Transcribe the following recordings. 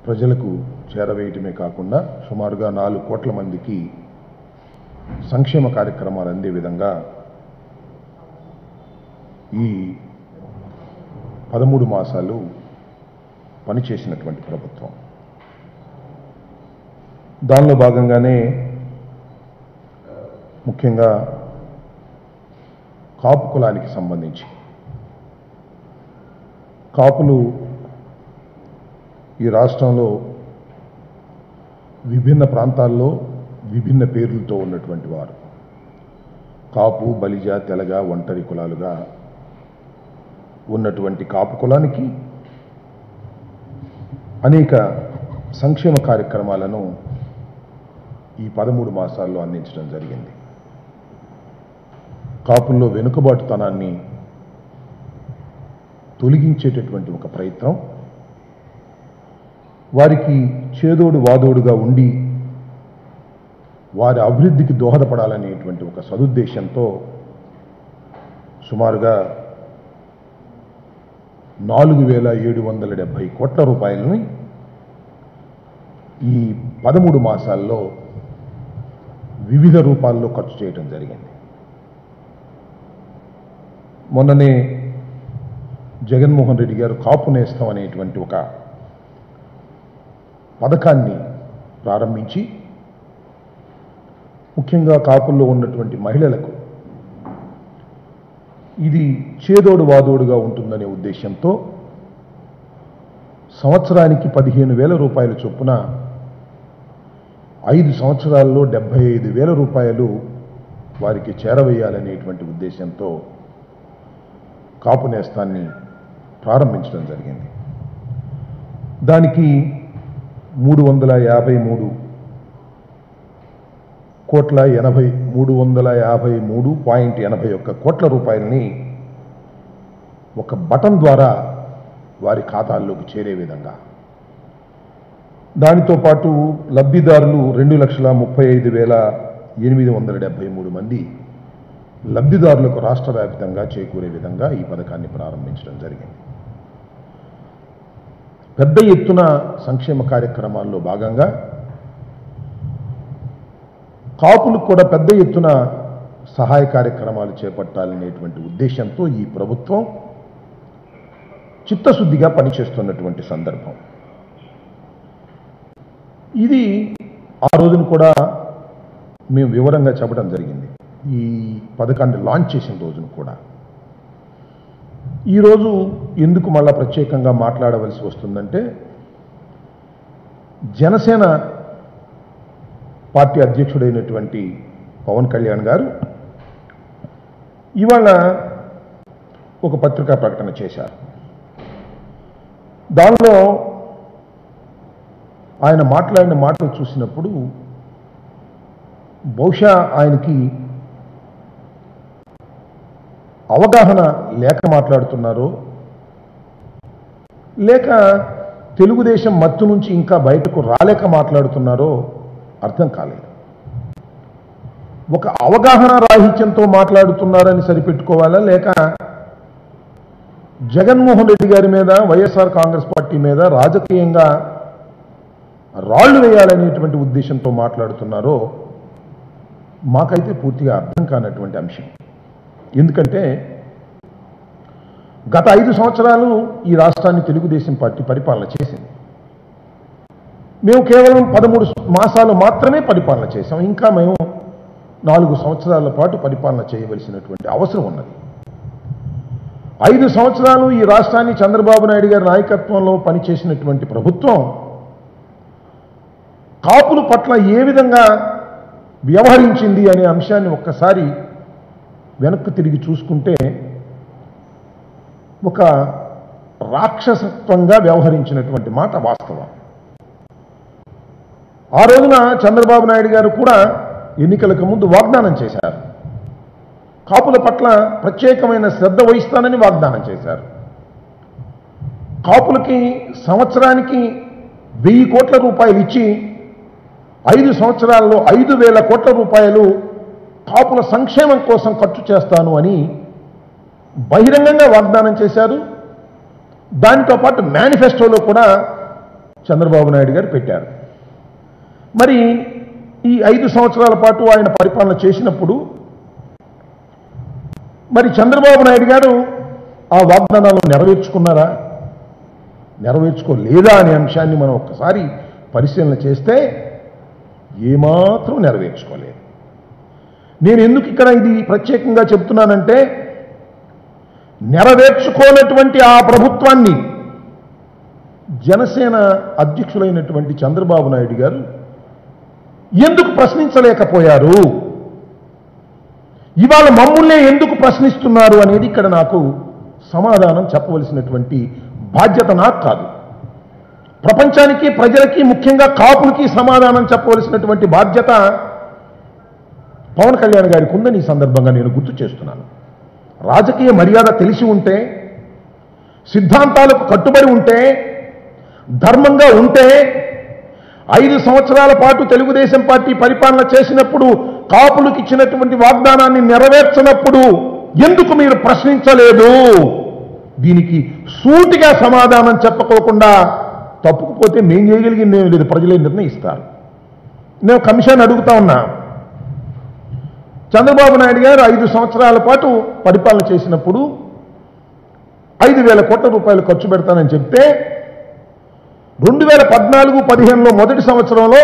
ప్రజలకు చేరవేయటమే కాకుండా సుమారుగా నాలుగు కోట్ల మందికి సంక్షేమ కార్యక్రమాలు అందే విధంగా ఈ పదమూడు మాసాలు పనిచేసినటువంటి ప్రభుత్వం దానిలో భాగంగానే ముఖ్యంగా కాపు కులానికి సంబంధించి కాపులు ఈ రాష్ట్రంలో విభిన్న ప్రాంతాల్లో విభిన్న పేర్లతో ఉన్నటువంటి వారు కాపు బలిజ తెలగ ఒంటరి కులాలుగా ఉన్నటువంటి కాపు కులానికి అనేక సంక్షేమ కార్యక్రమాలను ఈ పదమూడు మాసాల్లో అందించడం జరిగింది కాపుల్లో వెనుకబాటుతనాన్ని తొలగించేటటువంటి ఒక ప్రయత్నం వారికి చేదోడు వాదోడుగా ఉండి వారి అభివృద్ధికి దోహదపడాలనేటువంటి ఒక సదుద్దేశంతో సుమారుగా నాలుగు వేల ఏడు వందల డెబ్భై కోట్ల రూపాయలని ఈ పదమూడు మాసాల్లో వివిధ రూపాల్లో ఖర్చు చేయడం జరిగింది మొన్ననే జగన్మోహన్ రెడ్డి గారు కాపు నేస్తం అనేటువంటి ఒక పథకాన్ని ప్రారంభించి ముఖ్యంగా కాపుల్లో ఉన్నటువంటి మహిళలకు ఇది చేదోడు వాదోడుగా ఉంటుందనే ఉద్దేశంతో సంవత్సరానికి పదిహేను వేల రూపాయల చొప్పున ఐదు సంవత్సరాల్లో డెబ్బై ఐదు వేల రూపాయలు వారికి చేరవేయాలనేటువంటి ఉద్దేశంతో కాపు నేస్తాన్ని ప్రారంభించడం జరిగింది దానికి మూడు వందల యాభై మూడు కోట్ల ఎనభై మూడు వందల యాభై మూడు పాయింట్ ఎనభై ఒక్క కోట్ల రూపాయలని ఒక బటన్ ద్వారా వారి ఖాతాల్లోకి చేరే విధంగా దానితో పాటు లబ్ధిదారులు రెండు లక్షల ముప్పై ఐదు వేల ఎనిమిది వందల డెబ్బై మూడు మంది లబ్ధిదారులకు రాష్ట్ర వ్యాప్తంగా చేకూరే విధంగా ఈ పథకాన్ని ప్రారంభించడం జరిగింది పెద్ద ఎత్తున సంక్షేమ కార్యక్రమాల్లో భాగంగా కాపులకు కూడా పెద్ద ఎత్తున సహాయ కార్యక్రమాలు చేపట్టాలనేటువంటి ఉద్దేశంతో ఈ ప్రభుత్వం చిత్తశుద్ధిగా పనిచేస్తున్నటువంటి సందర్భం ఇది ఆ రోజున కూడా మేము వివరంగా చెప్పడం జరిగింది ఈ పథకాన్ని లాంచ్ చేసిన రోజున కూడా ఈరోజు ఎందుకు మళ్ళా ప్రత్యేకంగా మాట్లాడవలసి వస్తుందంటే జనసేన పార్టీ అధ్యక్షుడైనటువంటి పవన్ కళ్యాణ్ గారు ఇవాళ ఒక పత్రికా ప్రకటన చేశారు దానిలో ఆయన మాట్లాడిన మాటలు చూసినప్పుడు బహుశా ఆయనకి అవగాహన లేక మాట్లాడుతున్నారో లేక తెలుగుదేశం మత్తు నుంచి ఇంకా బయటకు రాలేక మాట్లాడుతున్నారో అర్థం కాలేదు ఒక అవగాహన రాహిత్యంతో మాట్లాడుతున్నారని సరిపెట్టుకోవాలా లేక జగన్మోహన్ రెడ్డి గారి మీద వైఎస్ఆర్ కాంగ్రెస్ పార్టీ మీద రాజకీయంగా రాళ్లు వేయాలనేటువంటి ఉద్దేశంతో మాట్లాడుతున్నారో మాకైతే పూర్తిగా అర్థం కానటువంటి అంశం ఎందుకంటే గత ఐదు సంవత్సరాలు ఈ రాష్ట్రాన్ని తెలుగుదేశం పార్టీ పరిపాలన చేసింది మేము కేవలం పదమూడు మాసాలు మాత్రమే పరిపాలన చేశాం ఇంకా మేము నాలుగు సంవత్సరాల పాటు పరిపాలన చేయవలసినటువంటి అవసరం ఉన్నది ఐదు సంవత్సరాలు ఈ రాష్ట్రాన్ని చంద్రబాబు నాయుడు గారి నాయకత్వంలో పనిచేసినటువంటి ప్రభుత్వం కాపుల పట్ల ఏ విధంగా వ్యవహరించింది అనే అంశాన్ని ఒక్కసారి వెనక్కి తిరిగి చూసుకుంటే ఒక రాక్షసత్వంగా వ్యవహరించినటువంటి మాట వాస్తవం ఆ రోజున చంద్రబాబు నాయుడు గారు కూడా ఎన్నికలకు ముందు వాగ్దానం చేశారు కాపుల పట్ల ప్రత్యేకమైన శ్రద్ధ వహిస్తానని వాగ్దానం చేశారు కాపులకి సంవత్సరానికి వెయ్యి కోట్ల రూపాయలు ఇచ్చి ఐదు సంవత్సరాల్లో ఐదు వేల కోట్ల రూపాయలు కాపుల సంక్షేమం కోసం ఖర్చు చేస్తాను అని బహిరంగంగా వాగ్దానం చేశారు దానితో పాటు మేనిఫెస్టోలో కూడా చంద్రబాబు నాయుడు గారు పెట్టారు మరి ఈ ఐదు సంవత్సరాల పాటు ఆయన పరిపాలన చేసినప్పుడు మరి చంద్రబాబు నాయుడు గారు ఆ వాగ్దానాలను నెరవేర్చుకున్నారా నెరవేర్చుకోలేదా అనే అంశాన్ని మనం ఒక్కసారి పరిశీలన చేస్తే ఏమాత్రం నెరవేర్చుకోలేదు నేను ఎందుకు ఇక్కడ ఇది ప్రత్యేకంగా చెప్తున్నానంటే నెరవేర్చుకోనటువంటి ఆ ప్రభుత్వాన్ని జనసేన అధ్యక్షులైనటువంటి చంద్రబాబు నాయుడు గారు ఎందుకు ప్రశ్నించలేకపోయారు ఇవాళ మమ్ముల్నే ఎందుకు ప్రశ్నిస్తున్నారు అనేది ఇక్కడ నాకు సమాధానం చెప్పవలసినటువంటి బాధ్యత నాకు కాదు ప్రపంచానికి ప్రజలకి ముఖ్యంగా కాపులకి సమాధానం చెప్పవలసినటువంటి బాధ్యత పవన్ కళ్యాణ్ గారికి ఉందని ఈ సందర్భంగా నేను గుర్తు చేస్తున్నాను రాజకీయ మర్యాద తెలిసి ఉంటే సిద్ధాంతాలకు కట్టుబడి ఉంటే ధర్మంగా ఉంటే ఐదు సంవత్సరాల పాటు తెలుగుదేశం పార్టీ పరిపాలన చేసినప్పుడు కాపులకు ఇచ్చినటువంటి వాగ్దానాన్ని నెరవేర్చనప్పుడు ఎందుకు మీరు ప్రశ్నించలేదు దీనికి సూటిగా సమాధానం చెప్పకోకుండా తప్పుకుపోతే మేం చేయగలిగింది ఏం లేదు ప్రజలే నిర్ణయిస్తారు నేను కమిషన్ అడుగుతా ఉన్నా చంద్రబాబు నాయుడు గారు ఐదు సంవత్సరాల పాటు పరిపాలన చేసినప్పుడు ఐదు వేల కోట్ల రూపాయలు ఖర్చు పెడతానని చెప్తే రెండు వేల పద్నాలుగు పదిహేనులో మొదటి సంవత్సరంలో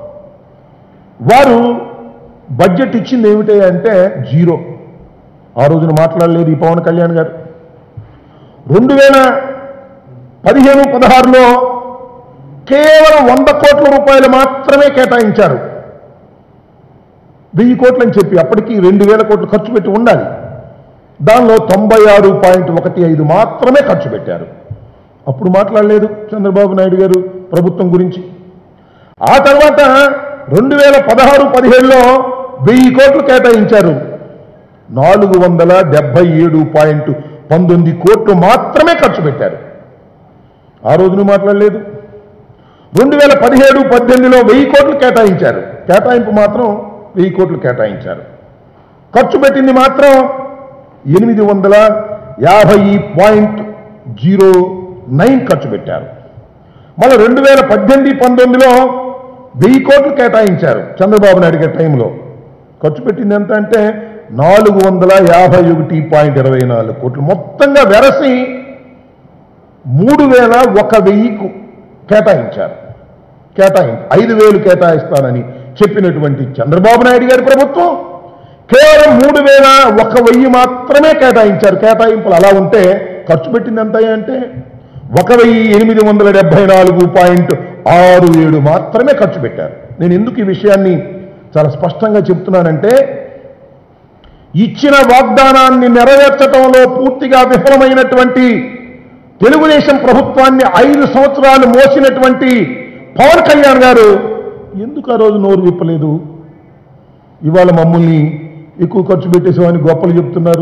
వారు బడ్జెట్ ఇచ్చింది ఏమిటి అంటే జీరో ఆ రోజున మాట్లాడలేదు ఈ పవన్ కళ్యాణ్ గారు రెండు వేల పదిహేను పదహారులో కేవలం వంద కోట్ల రూపాయలు మాత్రమే కేటాయించారు వెయ్యి కోట్లు అని చెప్పి అప్పటికి రెండు వేల కోట్లు ఖర్చు పెట్టి ఉండాలి దానిలో తొంభై ఆరు పాయింట్ ఒకటి ఐదు మాత్రమే ఖర్చు పెట్టారు అప్పుడు మాట్లాడలేదు చంద్రబాబు నాయుడు గారు ప్రభుత్వం గురించి ఆ తర్వాత రెండు వేల పదహారు పదిహేడులో వెయ్యి కోట్లు కేటాయించారు నాలుగు వందల డెబ్బై ఏడు పాయింట్ పంతొమ్మిది కోట్లు మాత్రమే ఖర్చు పెట్టారు ఆ రోజున మాట్లాడలేదు రెండు వేల పదిహేడు పద్దెనిమిదిలో వెయ్యి కోట్లు కేటాయించారు కేటాయింపు మాత్రం వెయ్యి కోట్లు కేటాయించారు ఖర్చు పెట్టింది మాత్రం ఎనిమిది వందల యాభై పాయింట్ జీరో నైన్ ఖర్చు పెట్టారు మళ్ళీ రెండు వేల పద్దెనిమిది పంతొమ్మిదిలో వెయ్యి కోట్లు కేటాయించారు చంద్రబాబు నాయుడు గారి టైంలో ఖర్చు పెట్టింది ఎంత అంటే నాలుగు వందల యాభై ఒకటి పాయింట్ ఇరవై నాలుగు కోట్లు మొత్తంగా వెరసి మూడు వేల ఒక వెయ్యికు కేటాయించారు కేటాయించి ఐదు వేలు కేటాయిస్తానని చెప్పినటువంటి చంద్రబాబు నాయుడు గారి ప్రభుత్వం కేవలం మూడు వేల ఒక వెయ్యి మాత్రమే కేటాయించారు కేటాయింపులు అలా ఉంటే ఖర్చు పెట్టింది ఎంత అంటే ఒక వెయ్యి ఎనిమిది వందల డెబ్బై నాలుగు పాయింట్ ఆరు ఏడు మాత్రమే ఖర్చు పెట్టారు నేను ఎందుకు ఈ విషయాన్ని చాలా స్పష్టంగా చెప్తున్నానంటే ఇచ్చిన వాగ్దానాన్ని నెరవేర్చడంలో పూర్తిగా విఫలమైనటువంటి తెలుగుదేశం ప్రభుత్వాన్ని ఐదు సంవత్సరాలు మోసినటువంటి పవన్ కళ్యాణ్ గారు ఎందుకు ఆ రోజు నోరు విప్పలేదు ఇవాళ మమ్మల్ని ఎక్కువ ఖర్చు పెట్టేసామని గొప్పలు చెప్తున్నారు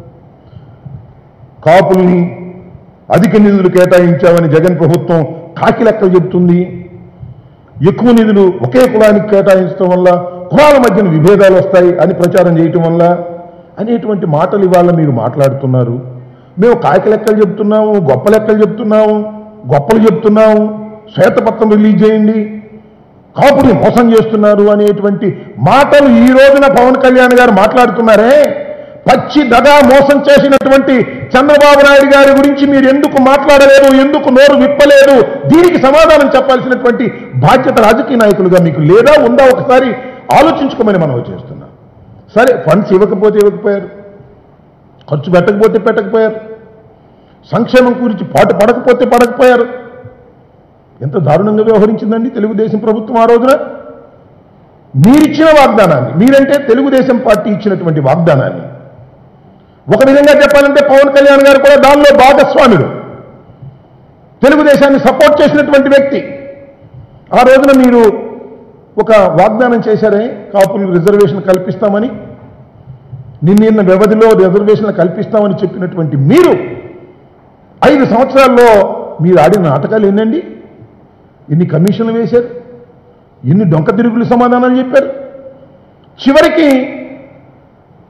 కాపుల్ని అధిక నిధులు కేటాయించామని జగన్ ప్రభుత్వం కాకి లెక్కలు చెప్తుంది ఎక్కువ నిధులు ఒకే కులానికి కేటాయించడం వల్ల కులాల మధ్యన విభేదాలు వస్తాయి అని ప్రచారం చేయటం వల్ల అనేటువంటి మాటలు ఇవాళ మీరు మాట్లాడుతున్నారు మేము కాకి లెక్కలు చెప్తున్నాము గొప్ప లెక్కలు చెప్తున్నాము గొప్పలు చెప్తున్నాము శ్వేతపత్రం రిలీజ్ చేయండి కాపుని మోసం చేస్తున్నారు అనేటువంటి మాటలు ఈ రోజున పవన్ కళ్యాణ్ గారు మాట్లాడుతున్నారే పచ్చి దగా మోసం చేసినటువంటి చంద్రబాబు నాయుడు గారి గురించి మీరు ఎందుకు మాట్లాడలేదు ఎందుకు నోరు విప్పలేదు దీనికి సమాధానం చెప్పాల్సినటువంటి బాధ్యత రాజకీయ నాయకులుగా మీకు లేదా ఉందా ఒకసారి ఆలోచించుకోమని మనం చేస్తున్నాం సరే ఫండ్స్ ఇవ్వకపోతే ఇవ్వకపోయారు ఖర్చు పెట్టకపోతే పెట్టకపోయారు సంక్షేమం గురించి పాటు పడకపోతే పడకపోయారు ఎంత దారుణంగా వ్యవహరించిందండి తెలుగుదేశం ప్రభుత్వం ఆ రోజున మీరిచ్చిన వాగ్దానాన్ని మీరంటే తెలుగుదేశం పార్టీ ఇచ్చినటువంటి వాగ్దానాన్ని ఒక విధంగా చెప్పాలంటే పవన్ కళ్యాణ్ గారు కూడా దానిలో భాగస్వాముడు తెలుగుదేశాన్ని సపోర్ట్ చేసినటువంటి వ్యక్తి ఆ రోజున మీరు ఒక వాగ్దానం చేశారే కాపులకు రిజర్వేషన్ కల్పిస్తామని నిన్న వ్యవధిలో రిజర్వేషన్ కల్పిస్తామని చెప్పినటువంటి మీరు ఐదు సంవత్సరాల్లో మీరు ఆడిన నాటకాలు ఏంటండి ఎన్ని కమిషన్లు వేశారు ఎన్ని డొంక తిరుగులు సమాధానాలు చెప్పారు చివరికి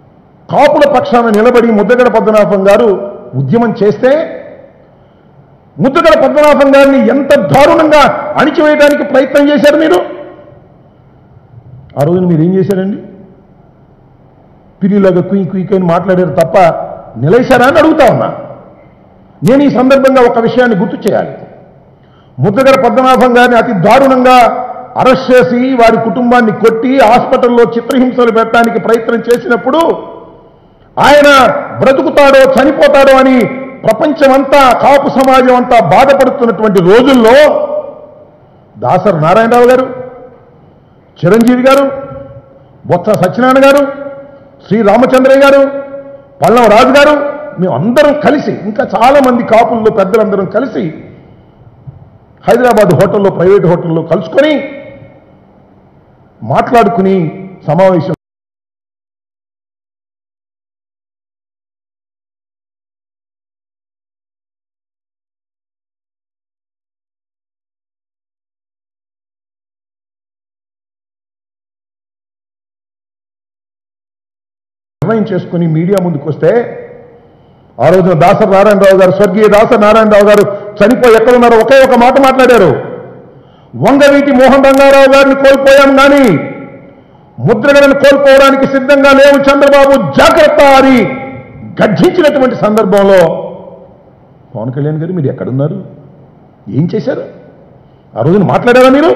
కాపుల పక్షాన నిలబడి ముద్దగడ పద్మనాభం గారు ఉద్యమం చేస్తే ముద్దుగల పద్మనాభం గారిని ఎంత దారుణంగా అణిచివేయడానికి ప్రయత్నం చేశారు మీరు ఆ రోజున మీరు ఏం చేశారండి పిల్లిలాగా కుయి కుయి అని మాట్లాడారు తప్ప నిలైశారా అని అడుగుతా ఉన్నా నేను ఈ సందర్భంగా ఒక విషయాన్ని గుర్తు చేయాలి ముద్దగడ పద్మనాభం గారిని అతి దారుణంగా అరెస్ట్ చేసి వారి కుటుంబాన్ని కొట్టి హాస్పిటల్లో చిత్రహింసలు పెట్టడానికి ప్రయత్నం చేసినప్పుడు ఆయన బ్రతుకుతాడో చనిపోతాడో అని ప్రపంచమంతా కాపు సమాజం అంతా బాధపడుతున్నటువంటి రోజుల్లో దాసరి నారాయణరావు గారు చిరంజీవి గారు బొత్స సత్యనారాయణ గారు శ్రీ రామచంద్రయ్య గారు పల్లం రాజు గారు మేము అందరం కలిసి ఇంకా చాలా మంది కాపుల్లో పెద్దలందరం కలిసి హైదరాబాద్ హోటల్లో ప్రైవేట్ హోటల్లో కలుసుకొని మాట్లాడుకుని సమావేశం నిర్ణయం చేసుకుని మీడియా ముందుకు వస్తే ఆ రోజున దాసరి నారాయణరావు గారు స్వర్గీయ దాసరి నారాయణరావు గారు చనిపోయి ఎక్కడున్నారో ఒకే ఒక మాట మాట్లాడారు వంగవీటి మోహన్ రంగారావు గారిని కోల్పోయాం కానీ ముద్రగడను కోల్పోవడానికి సిద్ధంగా లేవు చంద్రబాబు జాగ్రత్త అని గర్జించినటువంటి సందర్భంలో పవన్ కళ్యాణ్ గారు మీరు ఎక్కడున్నారు ఏం చేశారు ఆ రోజున మాట్లాడారా మీరు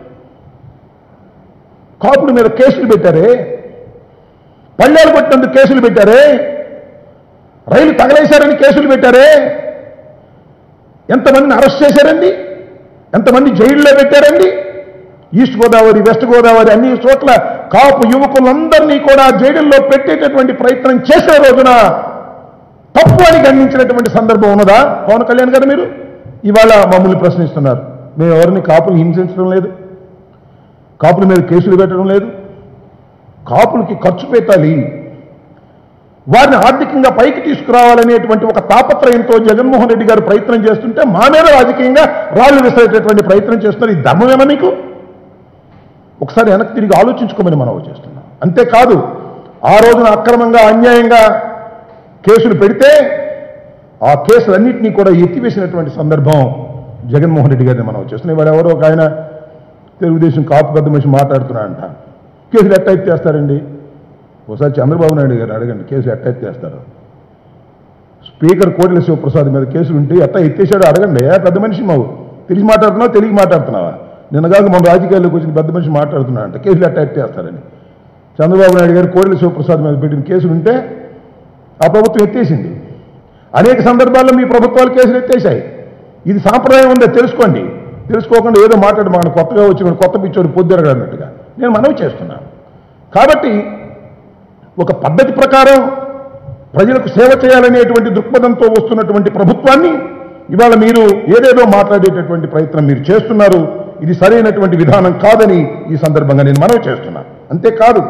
కాపుల మీద కేసులు పెట్టారే పళ్ళేలు కొట్టినందుకు కేసులు పెట్టారే రైలు తగలేశారని కేసులు పెట్టారే ఎంతమందిని అరెస్ట్ చేశారండి ఎంతమంది జైల్లో పెట్టారండి ఈస్ట్ గోదావరి వెస్ట్ గోదావరి అన్ని చోట్ల కాపు యువకులందరినీ కూడా జైలుల్లో పెట్టేటటువంటి ప్రయత్నం చేసే రోజున తప్పు అని గణించినటువంటి సందర్భం ఉన్నదా పవన్ కళ్యాణ్ గారు మీరు ఇవాళ మమ్మల్ని ప్రశ్నిస్తున్నారు మేము ఎవరిని కాపులు హింసించడం లేదు కాపుల మీద కేసులు పెట్టడం లేదు కాపులకి ఖర్చు పెట్టాలి వారిని ఆర్థికంగా పైకి తీసుకురావాలనేటువంటి ఒక తాపత్రయంతో జగన్మోహన్ రెడ్డి గారు ప్రయత్నం చేస్తుంటే మా మీద రాజకీయంగా రాళ్లు విసిరేటటువంటి ప్రయత్నం చేస్తున్నారు ఈ ధర్మమేనా మీకు ఒకసారి వెనక్కి తిరిగి ఆలోచించుకోమని మనం చేస్తున్నాం అంతేకాదు ఆ రోజున అక్రమంగా అన్యాయంగా కేసులు పెడితే ఆ కేసులన్నింటినీ కూడా ఎత్తివేసినటువంటి సందర్భం జగన్మోహన్ రెడ్డి గారిని మనం చేస్తున్నాం ఇవాళ ఎవరో ఒక ఆయన తెలుగుదేశం కాపు పెద్ద మనిషి మాట్లాడుతున్నాడంట కేసులు ఎట్ట ఎత్తేస్తారండి ఒకసారి చంద్రబాబు నాయుడు గారు అడగండి కేసులు ఎట్ట ఎత్తేస్తారు స్పీకర్ కోట్ల శివప్రసాద్ మీద కేసులు ఉంటే ఎట్ట ఎత్తేసాడో అడగండి ఏ పెద్ద మనిషి మావు తెలిసి మాట్లాడుతున్నావా తెలియ మాట్లాడుతున్నావా నిన్నగాక మన రాజకీయాల్లోకి వచ్చిన పెద్ద మనిషి మాట్లాడుతున్నాడంట కేసులు ఎట్ట ఎత్తేస్తారని చంద్రబాబు నాయుడు గారు కోడెల శివప్రసాద్ మీద పెట్టిన కేసులు ఉంటే ఆ ప్రభుత్వం ఎత్తేసింది అనేక సందర్భాల్లో మీ ప్రభుత్వాలు కేసులు ఎత్తేసాయి ఇది సాంప్రదాయం ఉందో తెలుసుకోండి తెలుసుకోకుండా ఏదో మాట్లాడి మన కొత్తగా వచ్చిన కొత్త పిచ్చోడు పొద్దురగా అన్నట్టుగా నేను మనవి చేస్తున్నాను కాబట్టి ఒక పద్ధతి ప్రకారం ప్రజలకు సేవ చేయాలనేటువంటి దృక్పథంతో వస్తున్నటువంటి ప్రభుత్వాన్ని ఇవాళ మీరు ఏదేదో మాట్లాడేటటువంటి ప్రయత్నం మీరు చేస్తున్నారు ఇది సరైనటువంటి విధానం కాదని ఈ సందర్భంగా నేను మనవి చేస్తున్నాను అంతేకాదు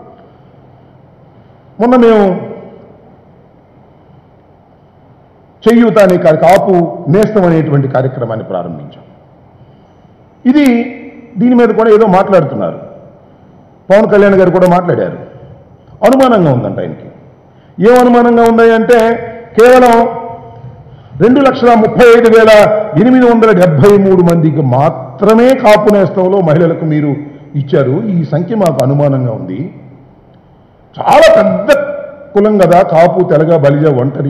మొన్న మేము చెయ్యూత అనే కార్య- కాపు నేస్తం అనేటువంటి కార్యక్రమాన్ని ప్రారంభించాం ఇది దీని మీద కూడా ఏదో మాట్లాడుతున్నారు పవన్ కళ్యాణ్ గారు కూడా మాట్లాడారు అనుమానంగా ఉందంట ఆయనకి ఏం అనుమానంగా ఉంది అంటే కేవలం రెండు లక్షల ముప్పై ఐదు వేల ఎనిమిది వందల డెబ్బై మూడు మందికి మాత్రమే కాపు నేస్తంలో మహిళలకు మీరు ఇచ్చారు ఈ సంఖ్య మాకు అనుమానంగా ఉంది చాలా పెద్ద కులం కదా కాపు తెలగ బలిజ ఒంటరి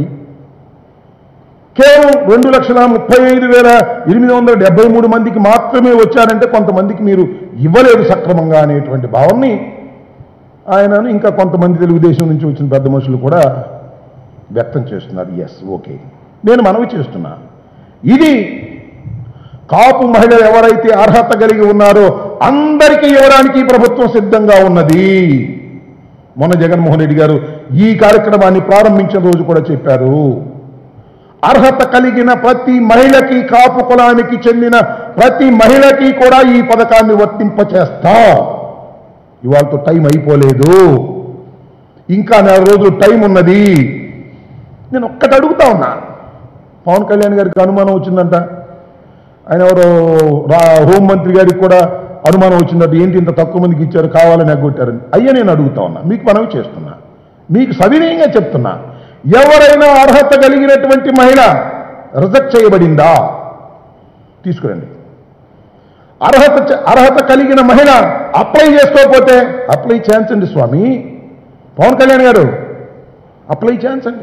కేవలం రెండు లక్షల ముప్పై ఐదు వేల ఎనిమిది వందల డెబ్బై మూడు మందికి మాత్రమే వచ్చారంటే కొంతమందికి మీరు ఇవ్వలేదు సక్రమంగా అనేటువంటి భావాన్ని ఆయనను ఇంకా కొంతమంది తెలుగుదేశం నుంచి వచ్చిన పెద్ద మనుషులు కూడా వ్యక్తం చేస్తున్నారు ఎస్ ఓకే నేను మనవి చేస్తున్నా ఇది కాపు మహిళలు ఎవరైతే అర్హత కలిగి ఉన్నారో అందరికీ ఇవ్వడానికి ఈ ప్రభుత్వం సిద్ధంగా ఉన్నది మొన్న జగన్మోహన్ రెడ్డి గారు ఈ కార్యక్రమాన్ని ప్రారంభించిన రోజు కూడా చెప్పారు అర్హత కలిగిన ప్రతి మహిళకి కాపు కులానికి చెందిన ప్రతి మహిళకి కూడా ఈ పథకాన్ని వర్తింపచేస్తా ఇవాళతో టైం అయిపోలేదు ఇంకా నెల రోజులు టైం ఉన్నది నేను ఒక్కటి అడుగుతా ఉన్నా పవన్ కళ్యాణ్ గారికి అనుమానం వచ్చిందంట ఆయన ఎవరో రా హోంమంత్రి గారికి కూడా అనుమానం వచ్చిందంట ఏంటి ఇంత తక్కువ మందికి ఇచ్చారు కావాలని ఎగ్గొట్టారని అయ్యా నేను అడుగుతా ఉన్నా మీకు మనవి చేస్తున్నా మీకు సవినయంగా చెప్తున్నా ఎవరైనా అర్హత కలిగినటువంటి మహిళ రిజెక్ట్ చేయబడిందా తీసుకురండి అర్హత చ- అర్హత కలిగిన మహిళ అప్లై చేసుకోకపోతే అప్లై చేయించండి స్వామి పవన్ కళ్యాణ్ గారు అప్లై చేయించండి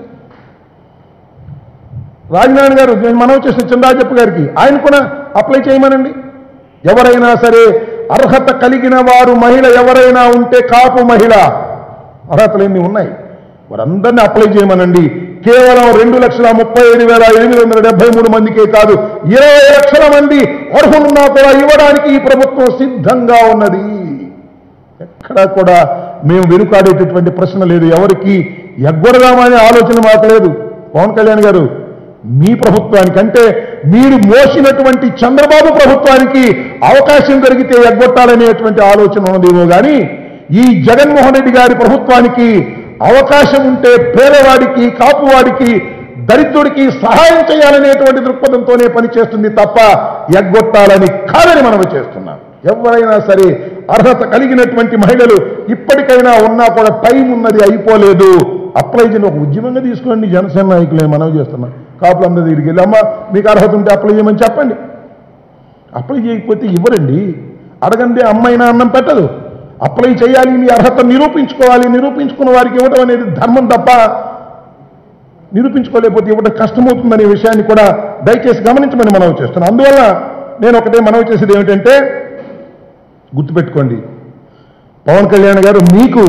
రాజనారాయణ గారు నేను మనవి చేసిన చంద్రాజప్ప గారికి ఆయన కూడా అప్లై చేయమనండి ఎవరైనా సరే అర్హత కలిగిన వారు మహిళ ఎవరైనా ఉంటే కాపు మహిళ అర్హతలు ఎన్ని ఉన్నాయి వారందరినీ అప్లై చేయమనండి కేవలం రెండు లక్షల ముప్పై ఐదు వేల ఎనిమిది వందల డెబ్బై మూడు మందికే కాదు ఇరవై లక్షల మంది అర్హులున్నా కూడా ఇవ్వడానికి ఈ ప్రభుత్వం సిద్ధంగా ఉన్నది ఎక్కడా కూడా మేము వెనుకాడేటటువంటి ప్రశ్న లేదు ఎవరికి ఎగ్గొడదామనే ఆలోచన మాకు లేదు పవన్ కళ్యాణ్ గారు మీ ప్రభుత్వానికి అంటే మీరు మోసినటువంటి చంద్రబాబు ప్రభుత్వానికి అవకాశం దొరికితే ఎగ్గొట్టాలనేటువంటి ఆలోచన ఉన్నదేమో కానీ ఈ జగన్మోహన్ రెడ్డి గారి ప్రభుత్వానికి అవకాశం ఉంటే పేదవాడికి కాపువాడికి దరిద్రుడికి సహాయం చేయాలనేటువంటి దృక్పథంతోనే పనిచేస్తుంది తప్ప ఎగ్గొట్టాలని కాదని మనవి చేస్తున్నాం ఎవరైనా సరే అర్హత కలిగినటువంటి మహిళలు ఇప్పటికైనా ఉన్నా కూడా టైం ఉన్నది అయిపోలేదు అప్లై చేయని ఒక ఉద్యమంగా తీసుకోండి జనసేన నాయకులే మనవి చేస్తున్నాం కాపులందరూ దగ్గరికి వెళ్ళి అమ్మా మీకు అర్హత ఉంటే అప్లై చేయమని చెప్పండి అప్లై చేయకపోతే ఇవ్వరండి అడగండి అమ్మైనా అన్నం పెట్టదు అప్లై చేయాలి మీ అర్హత నిరూపించుకోవాలి నిరూపించుకున్న వారికి ఇవ్వడం అనేది ధర్మం తప్ప నిరూపించుకోలేకపోతే ఇవ్వడం కష్టమవుతుందనే విషయాన్ని కూడా దయచేసి గమనించమని మనవి చేస్తున్నాను అందువల్ల నేను ఒకటే మనవి చేసేది ఏమిటంటే గుర్తుపెట్టుకోండి పవన్ కళ్యాణ్ గారు మీకు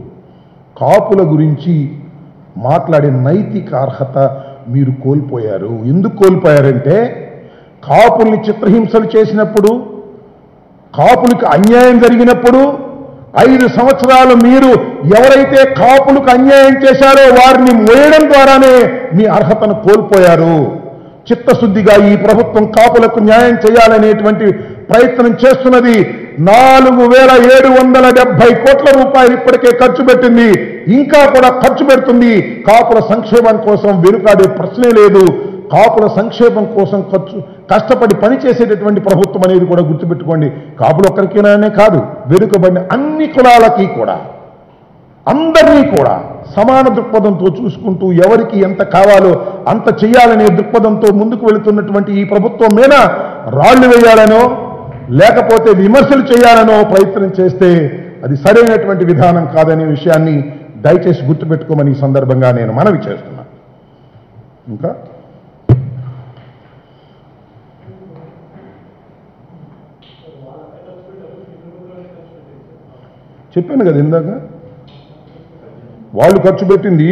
కాపుల గురించి మాట్లాడే నైతిక అర్హత మీరు కోల్పోయారు ఎందుకు కోల్పోయారంటే కాపుల్ని చిత్రహింసలు చేసినప్పుడు కాపులకు అన్యాయం జరిగినప్పుడు ఐదు సంవత్సరాలు మీరు ఎవరైతే కాపులకు అన్యాయం చేశారో వారిని మోయడం ద్వారానే మీ అర్హతను కోల్పోయారు చిత్తశుద్ధిగా ఈ ప్రభుత్వం కాపులకు న్యాయం చేయాలనేటువంటి ప్రయత్నం చేస్తున్నది నాలుగు వేల ఏడు వందల డెబ్బై కోట్ల రూపాయలు ఇప్పటికే ఖర్చు పెట్టింది ఇంకా కూడా ఖర్చు పెడుతుంది కాపుల సంక్షేమం కోసం వెనుకాడే ప్రశ్నే లేదు కాపుల సంక్షేమం కోసం ఖర్చు కష్టపడి పనిచేసేటటువంటి ప్రభుత్వం అనేది కూడా గుర్తుపెట్టుకోండి కాపులు ఒక్కరికైనానే కాదు వెనుకబడిన అన్ని కులాలకి కూడా అందరినీ కూడా సమాన దృక్పథంతో చూసుకుంటూ ఎవరికి ఎంత కావాలో అంత చేయాలనే దృక్పథంతో ముందుకు వెళుతున్నటువంటి ఈ ప్రభుత్వం మీద రాళ్లు వేయాలనో లేకపోతే విమర్శలు చేయాలనో ప్రయత్నం చేస్తే అది సరైనటువంటి విధానం కాదనే విషయాన్ని దయచేసి గుర్తుపెట్టుకోమని ఈ సందర్భంగా నేను మనవి చేస్తున్నా ఇంకా చెప్పాను కదా ఇందాక వాళ్ళు ఖర్చు పెట్టింది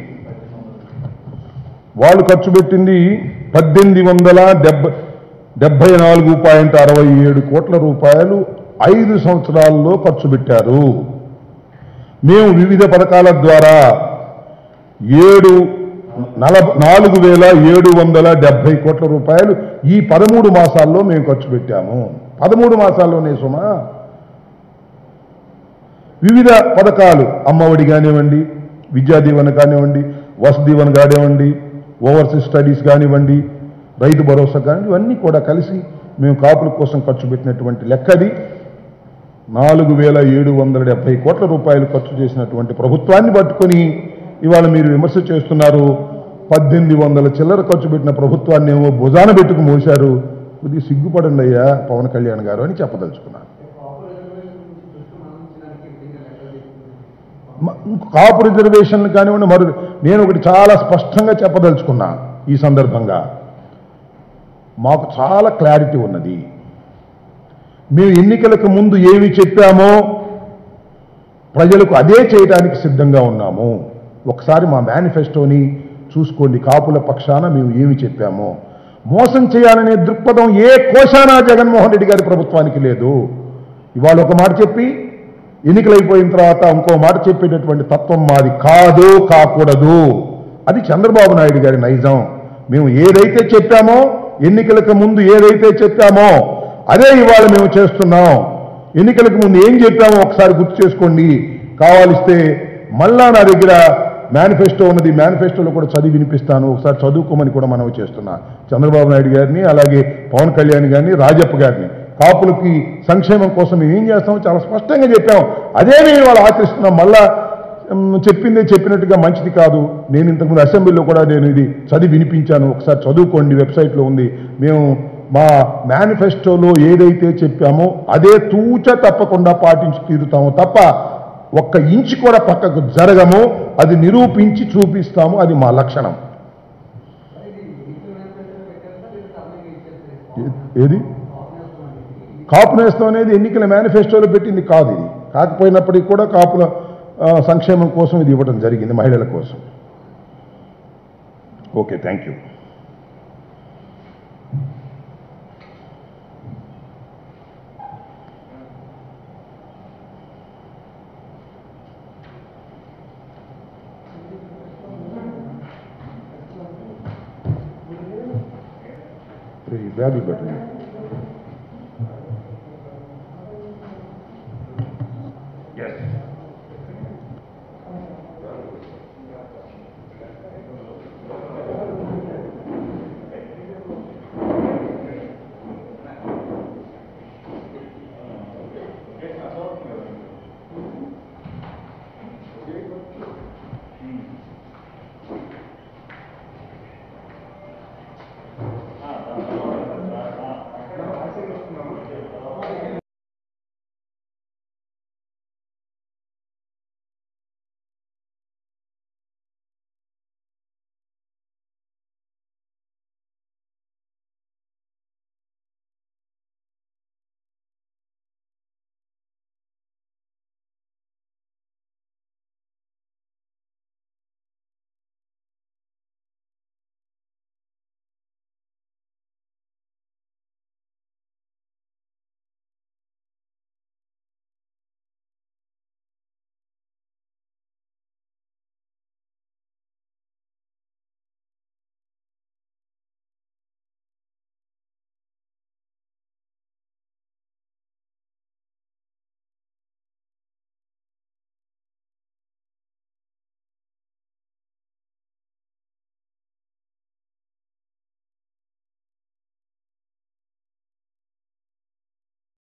వాళ్ళు ఖర్చు పెట్టింది పద్దెనిమిది వందల డెబ్బై డెబ్బై నాలుగు పాయింట్ అరవై ఏడు కోట్ల రూపాయలు ఐదు సంవత్సరాల్లో ఖర్చు పెట్టారు మేము వివిధ పథకాల ద్వారా ఏడు నలభ నాలుగు వేల ఏడు వందల డెబ్బై కోట్ల రూపాయలు ఈ పదమూడు మాసాల్లో మేము ఖర్చు పెట్టాము పదమూడు మాసాల్లోనే సుమా వివిధ పథకాలు అమ్మఒడి కానివ్వండి విద్యా దీవెన కానివ్వండి వసతి దీవెన కానివ్వండి ఓవర్సీస్ స్టడీస్ కానివ్వండి రైతు భరోసా కానివ్వండి ఇవన్నీ కూడా కలిసి మేము కాపుల కోసం ఖర్చు పెట్టినటువంటి లెక్కది నాలుగు వేల ఏడు వందల డెబ్బై కోట్ల రూపాయలు ఖర్చు చేసినటువంటి ప్రభుత్వాన్ని పట్టుకొని ఇవాళ మీరు విమర్శ చేస్తున్నారు పద్దెనిమిది వందల చిల్లర ఖర్చు పెట్టిన ప్రభుత్వాన్ని ఏమో భుజాన పెట్టుకు మోశారు కొద్దిగా సిగ్గుపడండి అయ్యా పవన్ కళ్యాణ్ గారు అని చెప్పదలుచుకున్నాను మ- కాపు రిజర్వేషన్లు కానివ్వండి మరు నేను ఒకటి చాలా స్పష్టంగా చెప్పదలుచుకున్నా ఈ సందర్భంగా మాకు చాలా క్లారిటీ ఉన్నది మేము ఎన్నికలకు ముందు ఏమి చెప్పామో ప్రజలకు అదే చేయడానికి సిద్ధంగా ఉన్నాము ఒకసారి మా మేనిఫెస్టోని చూసుకోండి కాపుల పక్షాన మేము ఏమి చెప్పామో మోసం చేయాలనే దృక్పథం ఏ కోశానా జగన్మోహన్ రెడ్డి గారి ప్రభుత్వానికి లేదు ఇవాళ ఒక మాట చెప్పి ఎన్నికలైపోయిన తర్వాత ఇంకో మాట చెప్పేటటువంటి తత్వం మాది కాదు కాకూడదు అది చంద్రబాబు నాయుడు గారి నైజం మేము ఏదైతే చెప్పామో ఎన్నికలకు ముందు ఏదైతే చెప్పామో అదే ఇవాళ మేము చేస్తున్నాం ఎన్నికలకు ముందు ఏం చెప్పామో ఒకసారి గుర్తు చేసుకోండి కావాలిస్తే మళ్ళా నా దగ్గర మేనిఫెస్టో ఉన్నది మేనిఫెస్టోలో కూడా చదివి వినిపిస్తాను ఒకసారి చదువుకోమని కూడా మనవి చేస్తున్నా చంద్రబాబు నాయుడు గారిని అలాగే పవన్ కళ్యాణ్ గారిని రాజప్ప గారిని కాపులకి సంక్షేమం కోసం మేము ఏం చేస్తామో చాలా స్పష్టంగా చెప్పాం అదే మేము ఇవాళ ఆచరిస్తున్నాం మళ్ళా ఉమ్, చెప్పిందే చెప్పినట్టుగా మంచిది కాదు నేను ఇంతకుముందు అసెంబ్లీలో కూడా నేను ఇది చదివి వినిపించాను ఒకసారి చదువుకోండి వెబ్సైట్లో ఉంది మేము మా మేనిఫెస్టోలో ఏదైతే చెప్పామో అదే తూచ తప్పకుండా పాటించి తీరుతాము తప్ప ఒక్క ఇంచు కూడా పక్కకు జరగము అది నిరూపించి చూపిస్తాము అది మా లక్షణం ఏ- ఏది కాపు నేస్తం అనేది ఎన్నికల మేనిఫెస్టోలో పెట్టింది కాదు ఇది కాకపోయినప్పటికీ కూడా కాపుల ఆ, సంక్షేమం కోసం ఇది ఇవ్వడం జరిగింది మహిళల కోసం ఓకే థ్యాంక్ యూ బ్యాగులు పెట్టండి